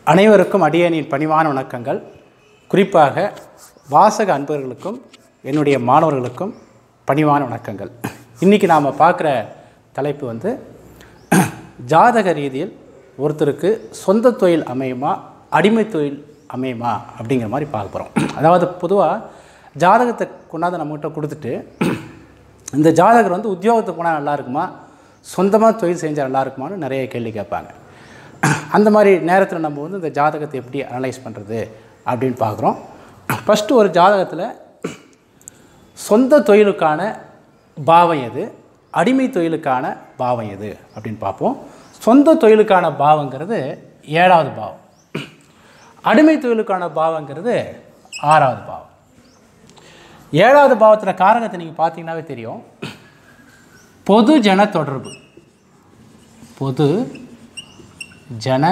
அனைவருக்கும் அடியனின் பணிவான வணக்கங்கள் குறிப்பாக வாசக அன்பர்களுக்கும் என்னுடைய மாணவர்களுக்கும் பணிவான வணக்கங்கள் இன்றைக்கி நாம் பார்க்குற தலைப்பு வந்து ஜாதக ரீதியில் ஒருத்தருக்கு சொந்த தொழில் அமையுமா அடிமை தொழில் அமையுமா அப்படிங்கிற மாதிரி பார்க்க போகிறோம் அதாவது பொதுவாக ஜாதகத்தை கொண்டாந்து நம்மகிட்ட கொடுத்துட்டு இந்த ஜாதகர் வந்து உத்தியோகத்துக்கு போனால் நல்லா இருக்குமா சொந்தமாக தொழில் செஞ்சால் நல்லா இருக்குமான்னு நிறைய கேள்வி கேட்பாங்க அந்த மாதிரி நேரத்தில் நம்ம வந்து இந்த ஜாதகத்தை எப்படி அனலைஸ் பண்ணுறது அப்படின்னு பார்க்குறோம் ஃபஸ்ட்டு ஒரு ஜாதகத்தில் சொந்த தொழிலுக்கான பாவம் எது அடிமை தொழிலுக்கான பாவம் எது அப்படின்னு பார்ப்போம் சொந்த தொழிலுக்கான பாவங்கிறது ஏழாவது பாவம் அடிமை தொழிலுக்கான பாவங்கிறது ஆறாவது பாவம் ஏழாவது பாவத்தில் காரகத்தை நீங்கள் பார்த்தீங்கன்னாவே தெரியும் பொது ஜன தொடர்பு பொது ஜன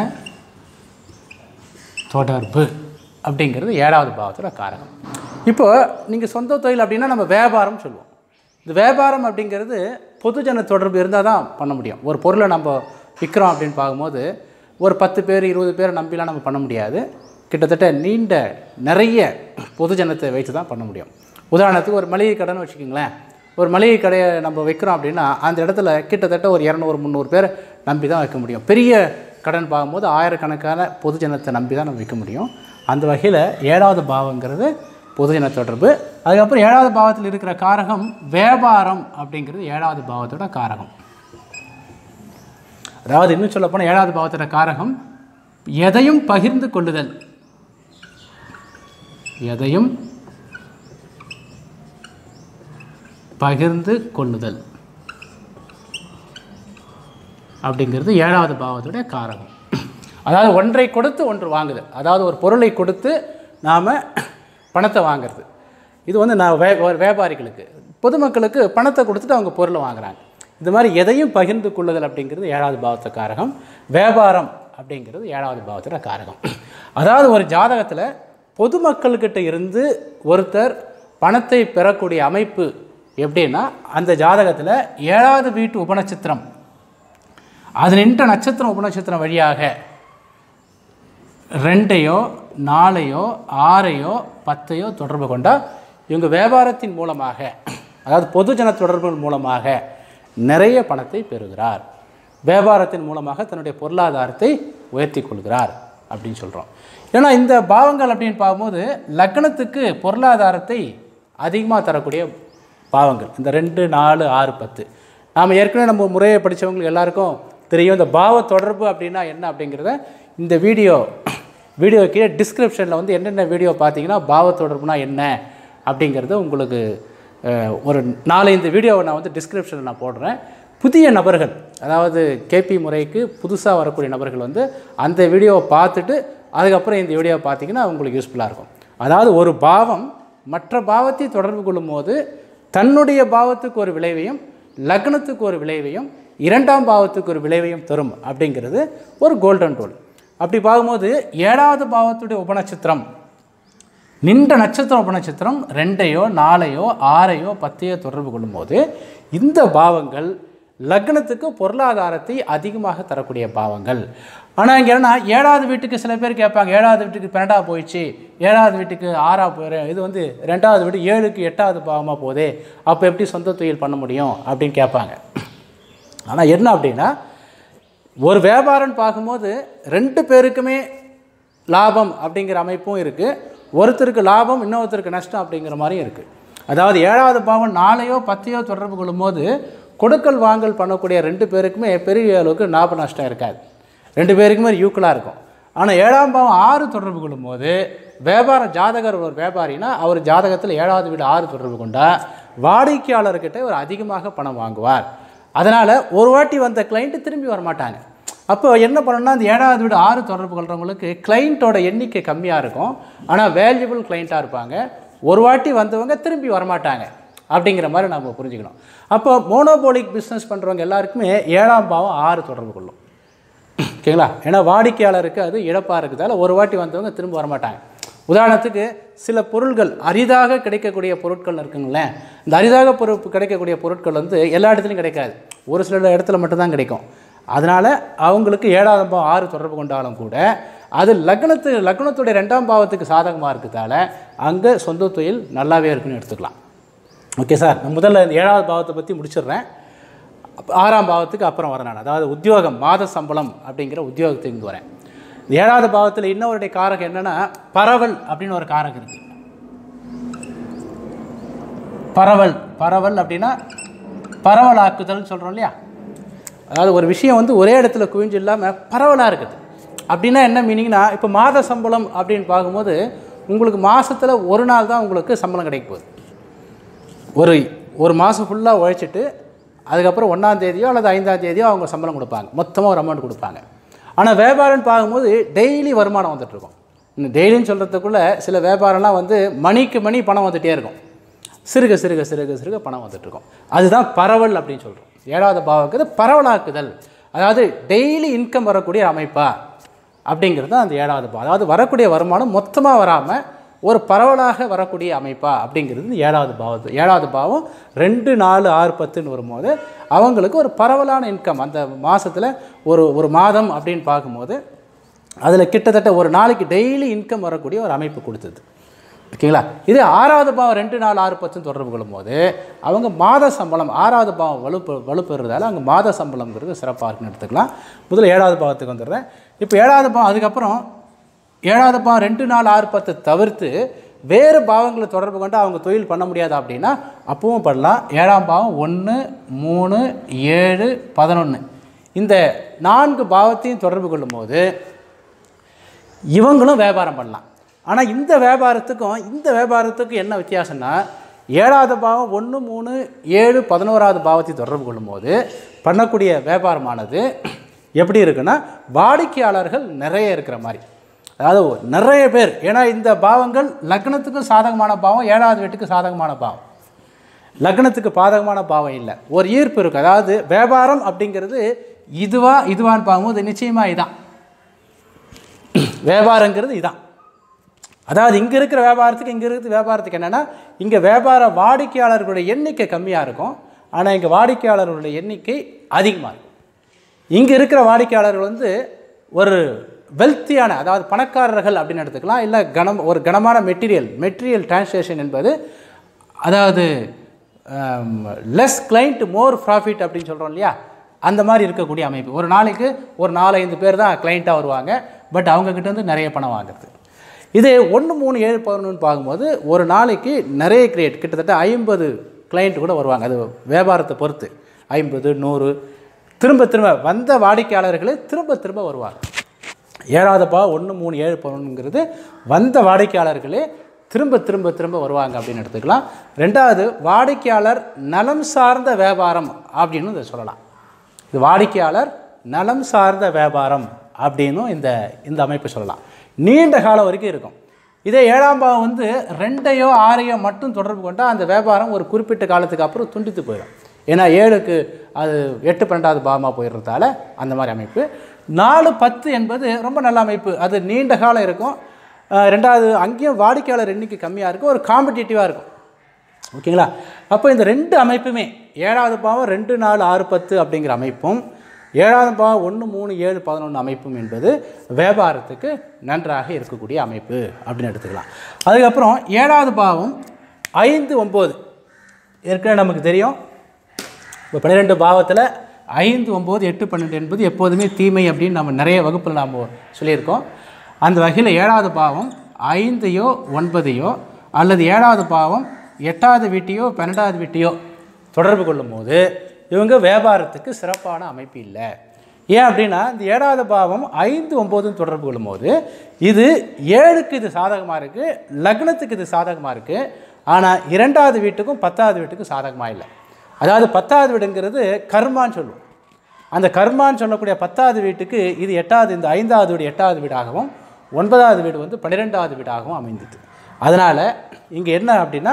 தொடர்பு அப்படிங்கிறது ஏழாவது பாவத்தோட காரகம் இப்போ நீங்கள் சொந்த தொழில் அப்படின்னா நம்ம வியாபாரம் சொல்லுவோம் இந்த வியாபாரம் அப்படிங்கிறது பொதுஜன தொடர்பு இருந்தால் தான் பண்ண முடியும் ஒரு பொருளை நம்ம விற்கிறோம் அப்படின்னு பார்க்கும்போது ஒரு பத்து பேர் இருபது பேரை நம்பிலாம் நம்ம பண்ண முடியாது கிட்டத்தட்ட நீண்ட நிறைய பொதுஜனத்தை வைத்து தான் பண்ண முடியும் உதாரணத்துக்கு ஒரு மளிகை கடைன்னு வச்சுக்கோங்களேன் ஒரு மளிகை கடையை நம்ம வைக்கிறோம் அப்படின்னா அந்த இடத்துல கிட்டத்தட்ட ஒரு இரநூறு முந்நூறு பேர் நம்பி தான் வைக்க முடியும் பெரிய கடன் பார்க்கும்போது ஆயிரக்கணக்கான பொதுஜனத்தை நம்பி தான் நம்ம வைக்க முடியும் அந்த வகையில் ஏழாவது பாவங்கிறது பொதுஜன தொடர்பு அதுக்கப்புறம் ஏழாவது பாவத்தில் இருக்கிற காரகம் வியாபாரம் அப்படிங்கிறது ஏழாவது பாவத்தோட காரகம் அதாவது இன்னும் சொல்லப்போனால் ஏழாவது பாவத்தோட காரகம் எதையும் பகிர்ந்து கொள்ளுதல் எதையும் பகிர்ந்து கொள்ளுதல் அப்படிங்கிறது ஏழாவது பாவத்துடைய காரகம் அதாவது ஒன்றை கொடுத்து ஒன்று வாங்குதல் அதாவது ஒரு பொருளை கொடுத்து நாம் பணத்தை வாங்குறது இது வந்து நான் வே ஒரு வியாபாரிகளுக்கு பொதுமக்களுக்கு பணத்தை கொடுத்துட்டு அவங்க பொருளை வாங்குறாங்க இது மாதிரி எதையும் பகிர்ந்து கொள்ளுதல் அப்படிங்கிறது ஏழாவது பாவத்த காரகம் வியாபாரம் அப்படிங்கிறது ஏழாவது பாவத்தோட காரகம் அதாவது ஒரு ஜாதகத்தில் பொதுமக்கள்கிட்ட இருந்து ஒருத்தர் பணத்தை பெறக்கூடிய அமைப்பு எப்படின்னா அந்த ஜாதகத்தில் ஏழாவது வீட்டு உபநட்சத்திரம் அது நின்ற நட்சத்திரம் உபநட்சத்திரம் வழியாக ரெண்டையோ நாலையோ ஆறையோ பத்தையோ தொடர்பு கொண்டால் இவங்க வியாபாரத்தின் மூலமாக அதாவது பொதுஜன தொடர்பின் மூலமாக நிறைய பணத்தை பெறுகிறார் வியாபாரத்தின் மூலமாக தன்னுடைய பொருளாதாரத்தை உயர்த்தி கொள்கிறார் அப்படின்னு சொல்கிறோம் ஏன்னா இந்த பாவங்கள் அப்படின்னு பார்க்கும்போது லக்னத்துக்கு பொருளாதாரத்தை அதிகமாக தரக்கூடிய பாவங்கள் இந்த ரெண்டு நாலு ஆறு பத்து நாம் ஏற்கனவே நம்ம முறையை படித்தவங்களுக்கு எல்லாருக்கும் தெரியும் இந்த பாவ தொடர்பு அப்படின்னா என்ன அப்படிங்கிறத இந்த வீடியோ வீடியோ கீழே டிஸ்கிரிப்ஷனில் வந்து என்னென்ன வீடியோ பார்த்தீங்கன்னா பாவ தொடர்புனா என்ன அப்படிங்கிறது உங்களுக்கு அஹ், ஒரு நாலஞ்சு வீடியோவை நான் வந்து டிஸ்கிரிப்ஷனில் நான் போடுறேன் புதிய நபர்கள் அதாவது கேபி முறைக்கு புதுசாக வரக்கூடிய நபர்கள் வந்து அந்த வீடியோவை பார்த்துட்டு அதுக்கப்புறம் இந்த வீடியோவை பார்த்தீங்கன்னா உங்களுக்கு யூஸ்ஃபுல்லாக இருக்கும் அதாவது ஒரு பாவம் மற்ற பாவத்தை தொடர்பு கொள்ளும்போது தன்னுடைய பாவத்துக்கு ஒரு விளைவையும் லக்னத்துக்கு ஒரு விளைவையும் இரண்டாம் பாவத்துக்கு ஒரு விளைவையும் தரும் அப்படிங்கிறது ஒரு கோல்டன் ரூல் அப்படி பார்க்கும்போது ஏழாவது பாவத்துடைய உபநட்சத்திரம் நின்ற நட்சத்திரம் உபநட்சத்திரம் ரெண்டையோ நாலையோ ஆறையோ பத்தையோ தொடர்பு கொள்ளும்போது இந்த பாவங்கள் லக்னத்துக்கு பொருளாதாரத்தை அதிகமாக தரக்கூடிய பாவங்கள் ஆனால் இங்கே என்னன்னா ஏழாவது வீட்டுக்கு சில பேர் கேட்பாங்க ஏழாவது வீட்டுக்கு பன்னெண்டாக போயிடுச்சு ஏழாவது வீட்டுக்கு ஆறாக போயிரு இது வந்து ரெண்டாவது வீடு ஏழுக்கு எட்டாவது பாவமாக போதே அப்போ எப்படி சொந்த தொழில் பண்ண முடியும் அப்படின்னு கேட்பாங்க ஆனால் என்ன அப்படின்னா ஒரு வியாபாரம்னு பார்க்கும்போது ரெண்டு பேருக்குமே லாபம் அப்படிங்கிற அமைப்பும் இருக்குது ஒருத்தருக்கு லாபம் இன்னொருத்தருக்கு நஷ்டம் அப்படிங்கிற மாதிரியும் இருக்குது அதாவது ஏழாவது பாவம் நாளையோ பத்தையோ தொடர்பு கொள்ளும்போது கொடுக்கல் வாங்கல் பண்ணக்கூடிய ரெண்டு பேருக்குமே பெரிய அளவுக்கு லாப நஷ்டம் இருக்காது ரெண்டு பேருக்குமே யூக்கலாக இருக்கும் ஆனால் ஏழாம் பாவம் ஆறு தொடர்பு கொள்ளும்போது வியாபாரம் ஜாதகர் ஒரு வியாபாரினா அவர் ஜாதகத்தில் ஏழாவது வீடு ஆறு தொடர்பு கொண்டால் வாடிக்கையாளர்கிட்ட ஒரு அதிகமாக பணம் வாங்குவார் அதனால் ஒரு வாட்டி வந்த கிளைண்ட்டு திரும்பி வர மாட்டாங்க அப்போ என்ன பண்ணணும்னா அந்த ஏழாவது வீடு ஆறு தொடர்பு கொள்கிறவங்களுக்கு கிளைண்ட்டோட எண்ணிக்கை கம்மியாக இருக்கும் ஆனால் வேல்யூபிள் கிளைண்ட்டாக இருப்பாங்க ஒரு வாட்டி வந்தவங்க திரும்பி வரமாட்டாங்க அப்படிங்கிற மாதிரி நம்ம புரிஞ்சுக்கணும் அப்போ மோனோபோலிக் பிஸ்னஸ் பண்ணுறவங்க எல்லாருக்குமே ஏழாம் பாவம் ஆறு தொடர்பு கொள்ளும் ஓகேங்களா ஏன்னா வாடிக்கையாளருக்கு அது இழப்பாக இருக்குதால ஒரு வாட்டி வந்தவங்க திரும்ப வரமாட்டாங்க உதாரணத்துக்கு சில பொருள்கள் அரிதாக கிடைக்கக்கூடிய பொருட்கள் இருக்குங்களேன் இந்த அரிதாக பொருள் கிடைக்கக்கூடிய பொருட்கள் வந்து எல்லா இடத்துலையும் கிடைக்காது ஒரு சில இடத்துல மட்டும்தான் கிடைக்கும் அதனால் அவங்களுக்கு ஏழாவது பாவம் ஆறு தொடர்பு கொண்டாலும் கூட அது லக்னத்து லக்னத்துடைய ரெண்டாம் பாவத்துக்கு சாதகமாக இருக்கிறதால அங்கே சொந்த தொழில் நல்லாவே இருக்குன்னு எடுத்துக்கலாம் ஓகே சார் நான் முதல்ல இந்த ஏழாவது பாவத்தை பற்றி முடிச்சிடுறேன் அப்ப ஆறாம் பாவத்துக்கு அப்புறம் வரேன் நான் அதாவது உத்தியோகம் மாத சம்பளம் அப்படிங்கிற உத்தியோகத்துக்கு இங்கே வரேன் இந்த ஏழாவது பாவத்தில் இன்னொருடைய காரகம் என்னென்னா பரவல் அப்படின்னு ஒரு காரகம் இருக்குது பரவல் பரவல் அப்படின்னா பரவலாக்குதல்னு சொல்கிறோம் இல்லையா அதாவது ஒரு விஷயம் வந்து ஒரே இடத்துல குவிஞ்சு இல்லாமல் பரவலாக இருக்குது அப்படின்னா என்ன மீனிங்னா இப்போ மாத சம்பளம் அப்படின்னு பார்க்கும்போது உங்களுக்கு மாதத்தில் ஒரு நாள் தான் உங்களுக்கு சம்பளம் கிடைக்க போகுது ஒரு ஒரு மாதம் ஃபுல்லாக உழைச்சிட்டு அதுக்கப்புறம் ஒன்றாம் தேதியோ அல்லது ஐந்தாம் தேதியோ அவங்க சம்பளம் கொடுப்பாங்க மொத்தமாக ஒரு அமௌண்ட் கொடுப்பாங்க ஆனால் வியாபாரம்னு பார்க்கும்போது டெய்லி வருமானம் வந்துட்டுருக்கும் இந்த டெய்லின்னு சொல்கிறதுக்குள்ளே சில வியாபாரம்லாம் வந்து மணிக்கு மணி பணம் வந்துகிட்டே இருக்கும் சிறுக சிறுக சிறுக சிறுக பணம் வந்துட்டுருக்கும் அதுதான் பரவல் அப்படின்னு சொல்கிறோம் ஏழாவது பாவக்குது பரவலாக்குதல் அதாவது டெய்லி இன்கம் வரக்கூடிய அமைப்பா அப்படிங்கிறது தான் அந்த ஏழாவது பாவம் அதாவது வரக்கூடிய வருமானம் மொத்தமாக வராமல் ஒரு பரவலாக வரக்கூடிய அமைப்பா அப்படிங்கிறது இந்த ஏழாவது பாவத்து ஏழாவது பாவம் ரெண்டு நாலு ஆறு பத்துன்னு வரும்போது அவங்களுக்கு ஒரு பரவலான இன்கம் அந்த மாதத்தில் ஒரு ஒரு மாதம் அப்படின்னு பார்க்கும்போது அதில் கிட்டத்தட்ட ஒரு நாளைக்கு டெய்லி இன்கம் வரக்கூடிய ஒரு அமைப்பு கொடுத்தது ஓகேங்களா இது ஆறாவது பாவம் ரெண்டு நாள் ஆறு பத்து தொடர்பு கொள்ளும்போது அவங்க மாத சம்பளம் ஆறாவது பாவம் வலுப்பு வலுப்பெறுறதால அங்கே மாத சம்பளம்ங்கிறது சிறப்பாக இருக்குன்னு எடுத்துக்கலாம் முதல்ல ஏழாவது பாவத்துக்கு வந்துடுறேன் இப்போ ஏழாவது பாவம் அதுக்கப்புறம் ஏழாவது பாவம் ரெண்டு நாள் ஆறு பத்து தவிர்த்து வேறு பாவங்களை தொடர்பு கொண்டு அவங்க தொழில் பண்ண முடியாது அப்படின்னா அப்பவும் பண்ணலாம் ஏழாம் பாவம் ஒன்று மூணு ஏழு பதினொன்று இந்த நான்கு பாவத்தையும் தொடர்பு கொள்ளும்போது இவங்களும் வியாபாரம் பண்ணலாம் ஆனால் இந்த வியாபாரத்துக்கும் இந்த வியாபாரத்துக்கும் என்ன வித்தியாசம்னா ஏழாவது பாவம் ஒன்று மூணு ஏழு பதினோராவது பாவத்தை தொடர்பு கொள்ளும்போது பண்ணக்கூடிய வியாபாரமானது எப்படி இருக்குன்னா வாடிக்கையாளர்கள் நிறைய இருக்கிற மாதிரி அதாவது நிறைய பேர் ஏன்னா இந்த பாவங்கள் லக்னத்துக்கும் சாதகமான பாவம் ஏழாவது வீட்டுக்கு சாதகமான பாவம் லக்னத்துக்கு பாதகமான பாவம் இல்லை ஒரு ஈர்ப்பு இருக்குது அதாவது வியாபாரம் அப்படிங்கிறது இதுவா இதுவான்னு பார்க்கும்போது நிச்சயமாக இதான் வியாபாரங்கிறது இதான் அதாவது இங்கே இருக்கிற வியாபாரத்துக்கு இங்கே இருக்கிற வியாபாரத்துக்கு என்னென்னா இங்கே வியாபார வாடிக்கையாளர்களுடைய எண்ணிக்கை கம்மியாக இருக்கும் ஆனால் இங்கே வாடிக்கையாளர்களுடைய எண்ணிக்கை அதிகமாக இருக்கும் இங்கே இருக்கிற வாடிக்கையாளர்கள் வந்து ஒரு வெல்த்தியான அதாவது பணக்காரர்கள் அப்படின்னு எடுத்துக்கலாம் இல்லை கனம் ஒரு கனமான மெட்டீரியல் மெட்டீரியல் டிரான்ஸ்லேஷன் என்பது அதாவது லெஸ் கிளைண்ட் மோர் ப்ராஃபிட் அப்படின்னு சொல்கிறோம் இல்லையா அந்த மாதிரி இருக்கக்கூடிய அமைப்பு ஒரு நாளைக்கு ஒரு நாலஞ்சு பேர் தான் கிளைண்ட்டாக வருவாங்க பட் அவங்கக்கிட்ட இருந்து நிறைய பணம் வாங்குறது இது ஒன்று மூணு ஏழு பதினொன்று பார்க்கும்போது ஒரு நாளைக்கு நிறைய கிரியேட் கிட்டத்தட்ட ஐம்பது கிளைண்ட் கூட வருவாங்க அது வியாபாரத்தை பொறுத்து ஐம்பது நூறு திரும்ப திரும்ப வந்த வாடிக்கையாளர்களே திரும்ப திரும்ப வருவாங்க ஏழாவது பா ஒன்று மூணு ஏழு பதினொன்றுங்கிறது வந்த வாடிக்கையாளர்களே திரும்ப திரும்ப திரும்ப வருவாங்க அப்படின்னு எடுத்துக்கலாம் ரெண்டாவது வாடிக்கையாளர் நலம் சார்ந்த வியாபாரம் அப்படின்னு இதை சொல்லலாம் இது வாடிக்கையாளர் நலம் சார்ந்த வியாபாரம் அப்படின்னும் இந்த இந்த அமைப்பு சொல்லலாம் நீண்ட காலம் வரைக்கும் இருக்கும் இதே ஏழாம் பாவம் வந்து ரெண்டையோ ஆறையோ மட்டும் தொடர்பு கொண்டால் அந்த வியாபாரம் ஒரு குறிப்பிட்ட காலத்துக்கு அப்புறம் துண்டித்து போயிடும் ஏன்னா ஏழுக்கு அது எட்டு பன்னெண்டாவது பாவமாக போயிடுறதால அந்த மாதிரி அமைப்பு நாலு பத்து என்பது ரொம்ப நல்ல அமைப்பு அது நீண்ட காலம் இருக்கும் அஹ் ரெண்டாவது அங்கேயும் வாடிக்கையாளர் எண்ணிக்கை கம்மியாக இருக்கும் ஒரு காம்படிட்டிவாக இருக்கும் ஓகேங்களா அப்போ இந்த ரெண்டு அமைப்புமே ஏழாவது பாவம் ரெண்டு நாலு ஆறு பத்து அப்படிங்கிற அமைப்பும் ஏழாவது பாவம் ஒன்று மூணு ஏழு பதினொன்று அமைப்பும் என்பது வியாபாரத்துக்கு நன்றாக இருக்கக்கூடிய அமைப்பு அப்படின்னு எடுத்துக்கலாம் அதுக்கப்புறம் ஏழாவது பாவம் ஐந்து ஒம்பது ஏற்கனவே நமக்கு தெரியும் இப்போ பன்னிரெண்டு பாவத்தில் ஐந்து ஒம்பது எட்டு பன்னெண்டு என்பது எப்போதுமே தீமை அப்படின்னு நம்ம நிறைய வகுப்பில் நாம் சொல்லியிருக்கோம் அந்த வகையில் ஏழாவது பாவம் ஐந்தையோ ஒன்பதையோ அல்லது ஏழாவது பாவம் எட்டாவது வீட்டையோ பன்னெண்டாவது வீட்டையோ தொடர்பு கொள்ளும்போது இவங்க வியாபாரத்துக்கு சிறப்பான அமைப்பு இல்லை ஏன் அப்படின்னா இந்த ஏழாவது பாவம் ஐந்து ஒம்போதும் தொடர்பு கொள்ளும்போது இது ஏழுக்கு இது சாதகமாக இருக்குது லக்னத்துக்கு இது சாதகமாக இருக்குது ஆனால் இரண்டாவது வீட்டுக்கும் பத்தாவது வீட்டுக்கும் சாதகமாக இல்லை அதாவது பத்தாவது வீடுங்கிறது கர்மான்னு சொல்லுவோம் அந்த கர்மான்னு சொல்லக்கூடிய பத்தாவது வீட்டுக்கு இது எட்டாவது இந்த ஐந்தாவது வீடு எட்டாவது வீடாகவும் ஒன்பதாவது வீடு வந்து பன்னிரெண்டாவது வீடாகவும் அமைந்தது அதனால் இங்கே என்ன அப்படின்னா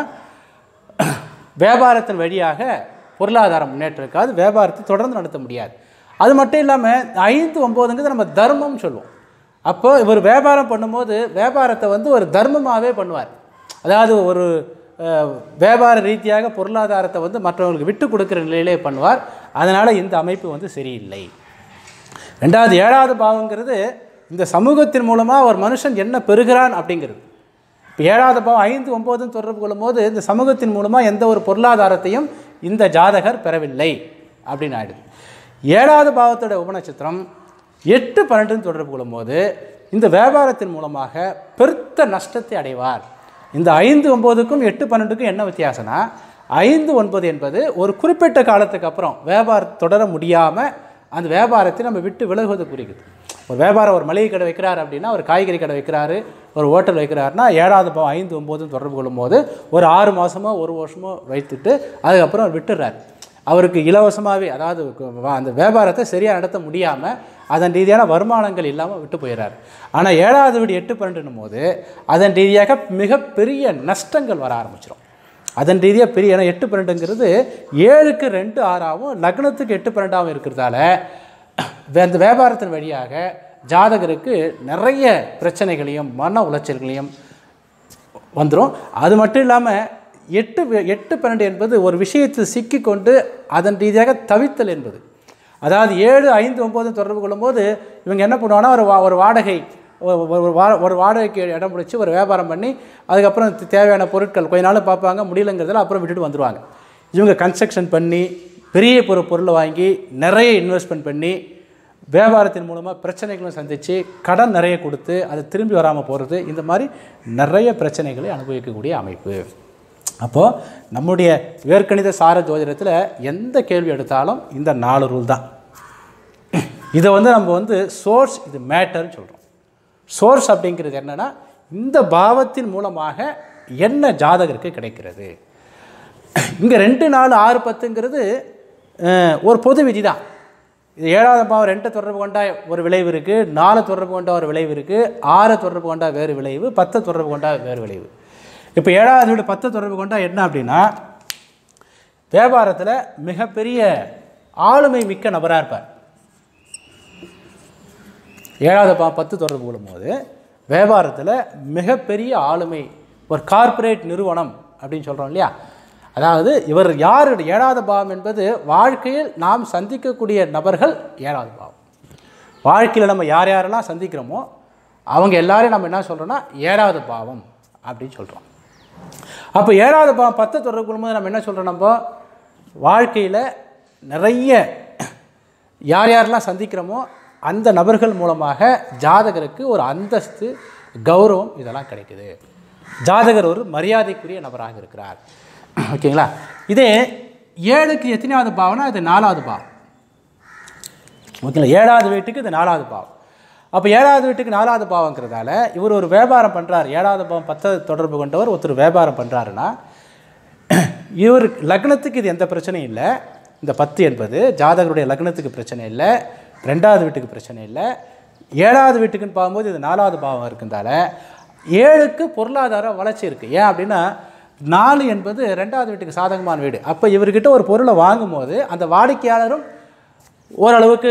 வியாபாரத்தின் வழியாக பொருளாதார முன்னேற்றம் இருக்காது வியாபாரத்தை தொடர்ந்து நடத்த முடியாது அது மட்டும் இல்லாமல் ஐந்து ஒம்போதுங்கிறது நம்ம தர்மம்னு சொல்லுவோம் அப்போ இவர் வியாபாரம் பண்ணும்போது வியாபாரத்தை வந்து ஒரு தர்மமாகவே பண்ணுவார் அதாவது ஒரு அஹ், வியாபார ரீதியாக பொருளாதாரத்தை வந்து மற்றவங்களுக்கு விட்டு கொடுக்குற நிலையிலே பண்ணுவார் அதனால் இந்த அமைப்பு வந்து சரியில்லை ரெண்டாவது ஏழாவது பாவங்கிறது இந்த சமூகத்தின் மூலமாக ஒரு மனுஷன் என்ன பெறுகிறான் அப்படிங்கிறது இப்போ ஏழாவது பாவம் ஐந்து ஒம்போதும் தொடர்பு கொள்ளும்போது இந்த சமூகத்தின் மூலமாக எந்த ஒரு பொருளாதாரத்தையும் இந்த ஜாதகர் பெறவில்லை அப்படின்னு ஆயிடுது ஏழாவது பாவத்தோட உபநட்சத்திரம் எட்டு பன்னெண்டுன்னு தொடர்பு கொள்ளும்போது இந்த வியாபாரத்தின் மூலமாக பெருத்த நஷ்டத்தை அடைவார் இந்த ஐந்து ஒம்போதுக்கும் எட்டு பன்னெண்டுக்கும் என்ன வித்தியாசம்னா ஐந்து ஒன்பது என்பது ஒரு குறிப்பிட்ட காலத்துக்கு அப்புறம் வியாபாரம் தொடர முடியாமல் அந்த வியாபாரத்தை நம்ம விட்டு விலகுவது குறிக்குது ஒரு வியாபாரம் ஒரு மளிகை கடை வைக்கிறார் அப்படின்னா ஒரு காய்கறி கடை வைக்கிறாரு ஒரு ஹோட்டல் வைக்கிறாருன்னா ஏழாவது பாவம் ஐந்து ஒம்போதும் தொடர்பு கொள்ளும்போது ஒரு ஆறு மாதமோ ஒரு வருஷமோ வைத்துட்டு அதுக்கப்புறம் அவர் விட்டுறார் அவருக்கு இலவசமாகவே அதாவது வ- அந்த வியாபாரத்தை சரியாக நடத்த முடியாமல் அதன் ரீதியான வருமானங்கள் இல்லாமல் விட்டு போயிடுறார் ஆனால் ஏழாவது வீடு எட்டு பன்னெண்டுன்னும் போது அதன் ரீதியாக மிகப்பெரிய நஷ்டங்கள் வர ஆரம்பிச்சிடும் அதன் ரீதியாக பெரிய ஏன்னா எட்டு பன்னெண்டுங்கிறது ஏழுக்கு ரெண்டு ஆறாகவும் லக்னத்துக்கு எட்டு பன்னெண்டாகவும் இருக்கிறதால வே- அந்த வியாபாரத்தின் வழியாக ஜாதகருக்கு நிறைய பிரச்சனைகளையும் மன உளைச்சல்களையும் வந்துடும் அது மட்டும் இல்லாமல் எட்டு வி- எட்டு பன்னெண்டு என்பது ஒரு விஷயத்தில் சிக்கிக்கொண்டு அதன் ரீதியாக தவித்தல் என்பது அதாவது ஏழு ஐந்து ஒம்பது தொடர்பு கொள்ளும்போது இவங்க என்ன பண்ணுவாங்கன்னா ஒரு வா ஒரு வாடகை ஒரு ஒரு வா ஒரு வாடகைக்கு இடம் பிடிச்சி ஒரு வியாபாரம் பண்ணி அதுக்கப்புறம் தே- தேவையான பொருட்கள் கொஞ்ச நாள் பார்ப்பாங்க முடியலங்கிறதுல அப்புறம் விட்டுட்டு வந்துடுவாங்க இவங்க கன்ஸ்ட்ரக்ஷன் பண்ணி பெரிய ஒரு பொருளை வாங்கி நிறைய இன்வெஸ்ட்மெண்ட் பண்ணி வியாபாரத்தின் மூலமாக பிரச்சனைகளும் சந்தித்து கடன் நிறைய கொடுத்து அது திரும்பி வராமல் போகிறது இந்த மாதிரி நிறைய பிரச்சனைகளை அனுபவிக்கக்கூடிய அமைப்பு அப்போது நம்முடைய வேர்க்கணித சார ஜோதிடத்தில் எந்த கேள்வி எடுத்தாலும் இந்த நாலு ரூல் தான் இதை வந்து நம்ம வந்து சோர்ஸ் இது மேட்டர்னு சொல்கிறோம் சோர்ஸ் அப்படிங்கிறது என்னென்னா இந்த பாவத்தின் மூலமாக என்ன ஜாதகருக்கு கிடைக்கிறது இங்கே ரெண்டு நாலு ஆறு பத்துங்கிறது அஹ், ஒரு பொது விதி தான் இது ஏழாவது பாவம் ரெண்டை தொடர்பு கொண்டா ஒரு விளைவு இருக்குது நாலு தொடர்பு கொண்டா ஒரு விளைவு இருக்குது ஆறை தொடர்பு கொண்டா வேறு விளைவு பத்தை தொடர்பு கொண்டா வேறு விளைவு இப்போ ஏழாவது வீடு பத்தை தொடர்பு கொண்டா என்ன அப்படின்னா வியாபாரத்தில் மிகப்பெரிய ஆளுமை மிக்க நபராக இருப்பார் ஏழாவது பா பத்து தொடர்பு கொள்ளும்போது வியாபாரத்தில் மிகப்பெரிய ஆளுமை ஒரு கார்ப்பரேட் நிறுவனம் அப்படின்னு சொல்கிறோம் இல்லையா அதாவது இவர் யார் ஏழாவது பாவம் என்பது வாழ்க்கையில் நாம் சந்திக்கக்கூடிய நபர்கள் ஏழாவது பாவம் வாழ்க்கையில் நம்ம யார் யாரெல்லாம் சந்திக்கிறோமோ அவங்க எல்லாரையும் நம்ம என்ன சொல்கிறோன்னா ஏழாவது பாவம் அப்படின்னு சொல்கிறோம் அப்போ ஏழாவது பாவம் பத்து தொடர்பு கொள்ளும்போது நம்ம என்ன சொல்கிறோம் நம்ம வாழ்க்கையில் நிறைய யார் யாரெல்லாம் சந்திக்கிறோமோ அந்த நபர்கள் மூலமாக ஜாதகருக்கு ஒரு அந்தஸ்து கௌரவம் இதெல்லாம் கிடைக்குது ஜாதகர் ஒரு மரியாதைக்குரிய நபராக இருக்கிறார் ஓகேங்களா இதே ஏழுக்கு எத்தனாவது பாவம்னா இது நாலாவது பாவம் ஓகேங்களா ஏழாவது வீட்டுக்கு இது நாலாவது பாவம் அப்போ ஏழாவது வீட்டுக்கு நாலாவது பாவங்கிறதால இவர் ஒரு வியாபாரம் பண்ணுறாரு ஏழாவது பாவம் பத்தை தொடர்பு கொண்டவர் ஒருத்தர் வியாபாரம் பண்ணுறாருன்னா இவர் லக்னத்துக்கு இது எந்த பிரச்சனையும் இல்லை இந்த பத்து என்பது ஜாதகருடைய லக்னத்துக்கு பிரச்சனை இல்லை ரெண்டாவது வீட்டுக்கு பிரச்சனை இல்லை ஏழாவது வீட்டுக்குன்னு பார்க்கும்போது இது நாலாவது பாவம் இருக்கிறதால ஏழுக்கு பொருளாதார வளர்ச்சி இருக்குது ஏன் அப்படின்னா நாலு என்பது ரெண்டாவது வீட்டுக்கு சாதகமான வீடு அப்போ இவர்கிட்ட ஒரு பொருளை வாங்கும்போது அந்த வாடிக்கையாளரும் ஓரளவுக்கு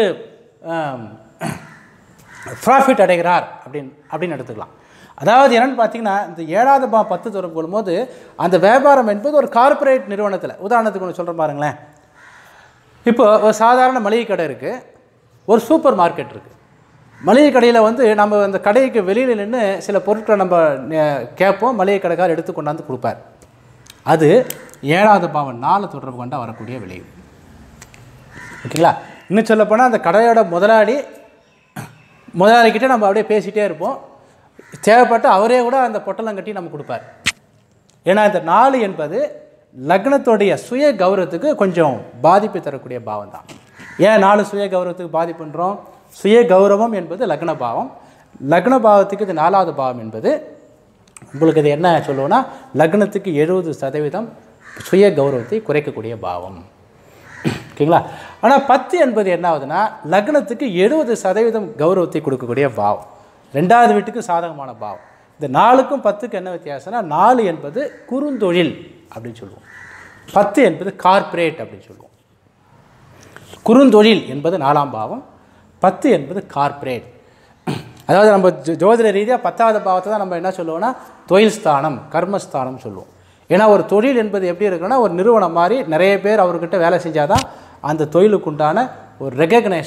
ப்ராஃபிட் அடைகிறார் அப்படின்னு அப்படின்னு எடுத்துக்கலாம் அதாவது என்னென்னு பார்த்தீங்கன்னா இந்த ஏழாவது பா பத்து தொடர்பு கொள்ளும்போது அந்த வியாபாரம் என்பது ஒரு கார்ப்பரேட் நிறுவனத்தில் உதாரணத்துக்கு ஒன்று சொல்கிறேன் பாருங்களேன் இப்போ ஒரு சாதாரண மளிகை கடை இருக்குது ஒரு சூப்பர் மார்க்கெட் இருக்குது மளிகை கடையில் வந்து நம்ம அந்த கடைக்கு வெளியில் நின்று சில பொருட்களை நம்ம நே- கேட்போம் மளிகை கடைக்கார் எடுத்து கொண்டாந்து கொடுப்பார் அது ஏழாவது பாவம் நாலு தொடர்பு கொண்டா வரக்கூடிய விளைவு ஓகேங்களா இன்னும் சொல்லப்போனால் அந்த கடையோட முதலாளி முதலாளிக்கிட்ட நம்ம அப்படியே பேசிகிட்டே இருப்போம் தேவைப்பட்ட அவரே கூட அந்த பொட்டலம் கட்டி நம்ம கொடுப்பார் ஏன்னா இந்த நாலு என்பது லக்னத்துடைய சுய கௌரவத்துக்கு கொஞ்சம் பாதிப்பு தரக்கூடிய பாவம் தான் ஏன் நாலு சுய கௌரவத்துக்கு பாதிப்புன்றோம் சுய கௌரவம் என்பது லக்ன பாவம் லக்ன பாவத்துக்கு இது நாலாவது பாவம் என்பது உங்களுக்கு இது என்ன சொல்லுவோன்னா லக்னத்துக்கு எழுபது சதவீதம் சுய கௌரவத்தை குறைக்கக்கூடிய பாவம் ஓகேங்களா ஆனால் பத்து என்பது என்ன ஆகுதுன்னா லக்னத்துக்கு எழுபது சதவீதம் கௌரவத்தை கொடுக்கக்கூடிய பாவம் ரெண்டாவது வீட்டுக்கு சாதகமான பாவம் இந்த நாலுக்கும் பத்துக்கு என்ன வித்தியாசம்னா நாலு என்பது குறுந்தொழில் அப்படின்னு சொல்லுவோம் பத்து என்பது கார்ப்பரேட் அப்படின்னு சொல்லுவோம் குறுந்தொழில் என்பது நாலாம் பாவம் பத்து என்பது கார்ப்பரேட் அதாவது நம்ம ஜோ- ஜோதிட ரீதியாக பத்தாவது பாவத்தை தான் நம்ம என்ன சொல்லுவோம்னா தொழில் ஸ்தானம் கர்மஸ்தானம் சொல்லுவோம் ஏன்னா ஒரு தொழில் என்பது எப்படி இருக்குன்னா ஒரு நிறுவனம் மாதிரி நிறைய பேர் அவர்கிட்ட வேலை செஞ்சால் தான் அந்த தொழிலுக்கு உண்டான ஒரு ரெகக்னைஸ்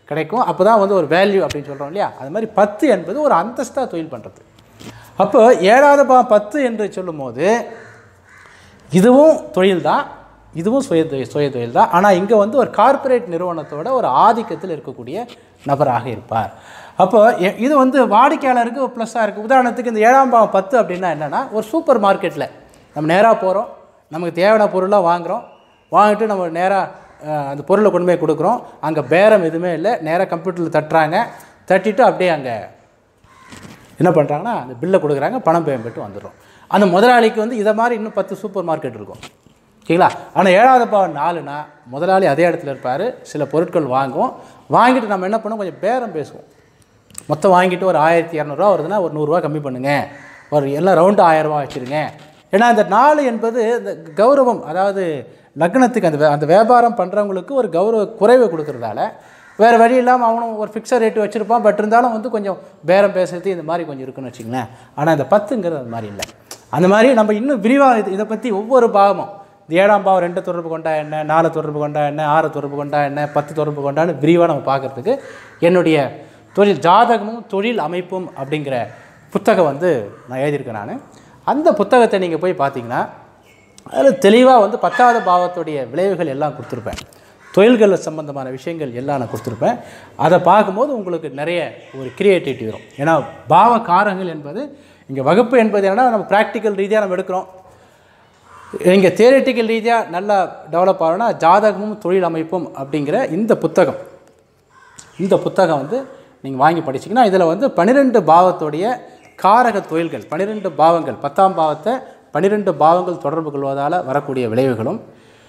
கிடைக்கும் அப்போ தான் வந்து ஒரு வேல்யூ அப்படின்னு சொல்கிறோம் இல்லையா அது மாதிரி பத்து என்பது ஒரு அந்தஸ்தாக தொழில் பண்ணுறது அப்போ ஏழாவது பாவம் பத்து என்று சொல்லும்போது இதுவும் தொழில் தான் இதுவும் சுய தொழில் சுய தொழில் தான் ஆனால் இங்கே வந்து ஒரு கார்ப்பரேட் நிறுவனத்தோட ஒரு ஆதிக்கத்தில் இருக்கக்கூடிய நபராக இருப்பார் அப்போ எ- இது வந்து வாடிக்கையாளருக்கு ப்ளஸ்ஸாக இருக்குது உதாரணத்துக்கு இந்த ஏழாம் பாவம் பத்து அப்படின்னா என்னென்னா ஒரு சூப்பர் மார்க்கெட்டில் நம்ம நேராக போகிறோம் நமக்கு தேவையான பொருளாக வாங்குகிறோம் வாங்கிட்டு நம்ம நேராக அந்த பொருளை கொண்டு போய் கொடுக்குறோம் அங்கே பேரம் எதுவுமே இல்லை நேராக கம்ப்யூட்டரில் தட்டுறாங்க தட்டிட்டு அப்படியே அங்கே என்ன பண்ணுறாங்கன்னா அந்த பில்லை கொடுக்குறாங்க பணம் பேமெண்ட் வந்துடும் அந்த முதலாளிக்கு வந்து இதை மாதிரி இன்னும் பத்து சூப்பர் மார்க்கெட் இருக்கும் ஓகேங்களா ஆனால் ஏழாவது பாவம் நாலுனா முதலாளி அதே இடத்துல இருப்பார் சில பொருட்கள் வாங்குவோம் வாங்கிட்டு நம்ம என்ன பண்ணுவோம் கொஞ்சம் பேரம் பேசுவோம் மொத்தம் வாங்கிட்டு ஒரு ஆயிரத்தி இரநூறுவா வருதுன்னா ஒரு நூறுரூவா கம்மி பண்ணுங்க ஒரு எல்லாம் ரவுண்டு ஆயிரரூவா வச்சுருங்க ஏன்னா அந்த நாலு என்பது இந்த கௌரவம் அதாவது லக்னத்துக்கு அந்த வே- அந்த வியாபாரம் பண்ணுறவங்களுக்கு ஒரு கௌரவ குறைவை கொடுக்கறதால வேறு வழி இல்லாமல் அவனும் ஒரு ஃபிக்ஸட் ரேட்டு வச்சுருப்பான் பட் இருந்தாலும் வந்து கொஞ்சம் பேரம் பேசுறது இந்த மாதிரி கொஞ்சம் இருக்குன்னு வச்சுங்களேன் ஆனால் இந்த பத்துங்கிறது அந்த மாதிரி இல்லை அந்த மாதிரி நம்ம இன்னும் விரிவாக இது இதை பற்றி ஒவ்வொரு பாகமும் இந்த ஏழாம் பாவம் ரெண்டு தொடர்பு கொண்டா என்ன நாலு தொடர்பு கொண்டா என்ன ஆறு தொடர்பு கொண்டா என்ன பத்து தொடர்பு கொண்டான்னு விரிவாக நம்ம பார்க்குறதுக்கு என்னுடைய தொழில் ஜாதகமும் தொழில் அமைப்பும் அப்படிங்கிற புத்தகம் வந்து நான் எழுதியிருக்கேன் நான் அந்த புத்தகத்தை நீங்கள் போய் பார்த்தீங்கன்னா அதில் தெளிவாக வந்து பத்தாவது பாவத்துடைய விளைவுகள் எல்லாம் கொடுத்துருப்பேன் தொழில்கள் சம்பந்தமான விஷயங்கள் எல்லாம் நான் கொடுத்துருப்பேன் அதை பார்க்கும்போது உங்களுக்கு நிறைய ஒரு கிரியேட்டிவிட்டி வரும் ஏன்னா பாவ காரங்கள் என்பது இங்கே வகுப்பு என்பது என்னன்னா நம்ம ப்ராக்டிக்கல் ரீதியாக நம்ம எடுக்கிறோம் இங்கே தியரிட்டிக்கல் ரீதியாக நல்லா டெவலப் ஆகணும்னா ஜாதகமும் தொழில் அமைப்பும் அப்படிங்கிற இந்த புத்தகம் இந்த புத்தகம் வந்து நீங்கள் வாங்கி படிச்சீங்கன்னா இதில் வந்து பன்னிரெண்டு பாவத்துடைய காரக தொழில்கள் பன்னிரெண்டு பாவங்கள் பத்தாம் பாவத்தை பன்னிரெண்டு பாவங்கள் தொடர்பு கொள்வதால் வரக்கூடிய விளைவுகளும்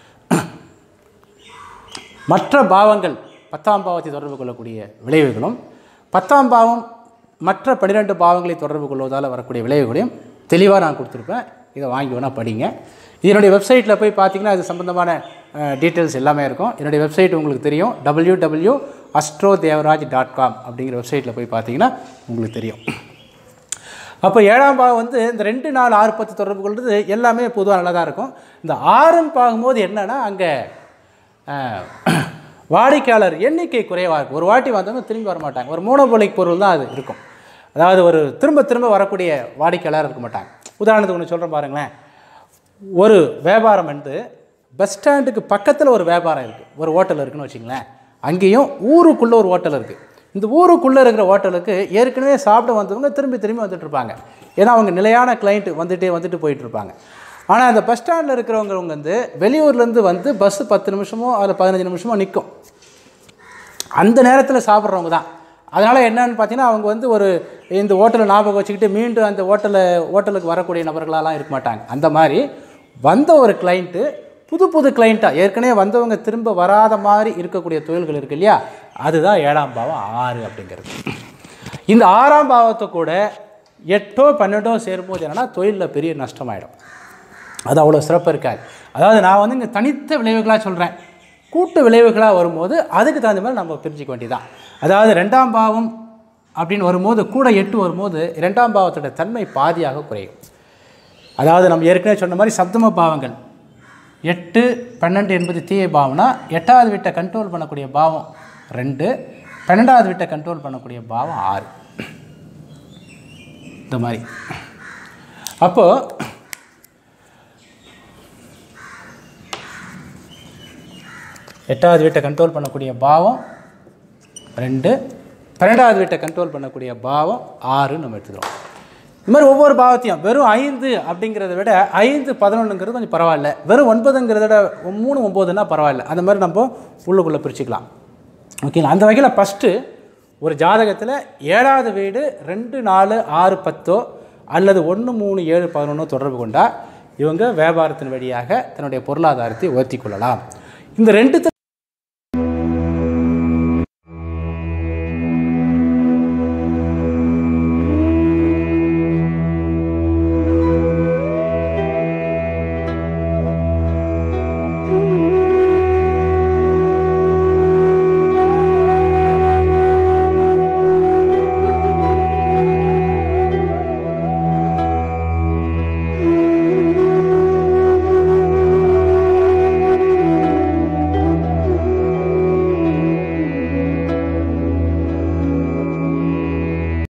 மற்ற பாவங்கள் பத்தாம் பாவத்தை தொடர்பு கொள்ளக்கூடிய விளைவுகளும் பத்தாம் பாவம் மற்ற பன்னிரெண்டு பாவங்களை தொடர்பு கொள்வதால் வரக்கூடிய விளைவுகளையும் தெளிவாக நான் கொடுத்துருப்பேன் இதை வாங்கி வேணால் படிங்க இதனுடைய வெப்சைட்டில் போய் பார்த்தீங்கன்னா இது சம்மந்தமான டீட்டெயில்ஸ் எல்லாமே இருக்கும் என்னுடைய வெப்சைட் உங்களுக்கு தெரியும் W W astro Devaraj dot com அப்படிங்கிற வெப்சைட்டில் போய் பார்த்தீங்கன்னா உங்களுக்கு தெரியும் அப்போ ஏழாம் பாகம் வந்து இந்த ரெண்டு நாலு ஆறு பத்து தொடர்பு கொள்வது எல்லாமே பொதுவாக நல்லா தான் இருக்கும் இந்த ஆறுன்னு பார்க்கும்போது என்னன்னா அங்கே வாடிக்கையாளர் எண்ணிக்கை குறைவாக இருக்கும் ஒரு வாட்டி வந்தவங்க திரும்பி வர மாட்டாங்க ஒரு மோனோபோலிக் பொருள் தான் அது இருக்கும் அதாவது ஒரு திரும்ப திரும்ப வரக்கூடிய வாடிக்கையாளர் இருக்க மாட்டாங்க உதாரணத்துக்கு ஒன்று சொல்கிறேன் பாருங்களேன் ஒரு வியாபாரம் வந்து பஸ் ஸ்டாண்டுக்கு பக்கத்தில் ஒரு வியாபாரம் இருக்குது ஒரு ஹோட்டல் இருக்குன்னு வச்சுங்களேன் அங்கேயும் ஊருக்குள்ளே ஒரு ஹோட்டல் இருக்குது இந்த ஊருக்குள்ளே இருக்கிற ஹோட்டலுக்கு ஏற்கனவே சாப்பிட வந்தவங்க திரும்பி திரும்பி வந்துட்டு இருப்பாங்க ஏன்னா அவங்க நிலையான கிளைண்ட் வந்துட்டே வந்துட்டு போயிட்டு இருப்பாங்க ஆனால் அந்த பஸ் ஸ்டாண்டில் இருக்கிறவங்க வந்து வெளியூர்லேருந்து வந்து பஸ்ஸு பத்து நிமிஷமோ அதில் பதினஞ்சு நிமிஷமோ நிற்கும் அந்த நேரத்தில் சாப்பிட்றவங்க தான் அதனால் என்னன்னு பார்த்தீங்கன்னா அவங்க வந்து ஒரு இந்த ஹோட்டலை ஞாபகம் வச்சுக்கிட்டு மீண்டும் அந்த ஹோட்டலை ஹோட்டலுக்கு வரக்கூடிய நபர்களாலாம் இருக்க மாட்டாங்க அந்த மாதிரி வந்த ஒரு கிளைண்ட்டு புது புது கிளைண்ட்டாக ஏற்கனவே வந்தவங்க திரும்ப வராத மாதிரி இருக்கக்கூடிய தொழில்கள் இருக்கு இல்லையா அதுதான் ஏழாம் பாவம் ஆறு அப்படிங்கிறது இந்த ஆறாம் பாவத்தை கூட எட்டோ பன்னெண்டோ சேரும்போது என்னன்னா தொழிலில் பெரிய நஷ்டமாயிடும் அது அவ்வளோ சிறப்பு இருக்காது அதாவது நான் வந்து இங்கே தனித்த விளைவுகளாக சொல்கிறேன் கூட்டு விளைவுகளாக வரும்போது அதுக்கு தகுந்த மாதிரி நம்ம பிரிச்சுக்க வேண்டியதான் அதாவது ரெண்டாம் பாவம் அப்படின்னு வரும்போது கூட எட்டு வரும்போது ரெண்டாம் பாவத்தோட தன்மை பாதியாக குறையும் அதாவது நம்ம ஏற்கனவே சொன்ன மாதிரி சப்தம பாவங்கள் எட்டு பன்னெண்டு என்பது தீய பாவம்னா எட்டாவது வீட்டை கண்ட்ரோல் பண்ணக்கூடிய பாவம் ரெண்டு பன்னெண்டாவது வீட்டை கண்ட்ரோல் பண்ணக்கூடிய பாவம் ஆறு இந்த மாதிரி அப்போது எட்டாவது வீட்டை கண்ட்ரோல் பண்ணக்கூடிய பாவம் ரெண்டு பன்னெண்டாவது வீட்டை கண்ட்ரோல் பண்ணக்கூடிய பாவம் ஆறுன்னு நம்ம எடுத்துக்கிறோம் இது மாதிரி ஒவ்வொரு பாவத்தையும் வெறும் ஐந்து அப்படிங்கிறத விட ஐந்து பதினொன்றுங்கிறது கொஞ்சம் பரவாயில்ல வெறும் ஒன்பதுங்கிறத விட மூணு ஒம்போதுன்னா பரவாயில்ல அந்த மாதிரி நம்ம உள்ளுக்குள்ளே பிரிச்சுக்கலாம் ஓகேங்களா அந்த வகையில் ஃபஸ்ட்டு ஒரு ஜாதகத்தில் ஏழாவது வீடு ரெண்டு நாலு ஆறு பத்தோ அல்லது ஒன்று மூணு ஏழு பதினொன்றோ தொடர்பு கொண்டால் இவங்க வியாபாரத்தின் வழியாக தன்னுடைய பொருளாதாரத்தை உயர்த்தி கொள்ளலாம் இந்த ரெண்டு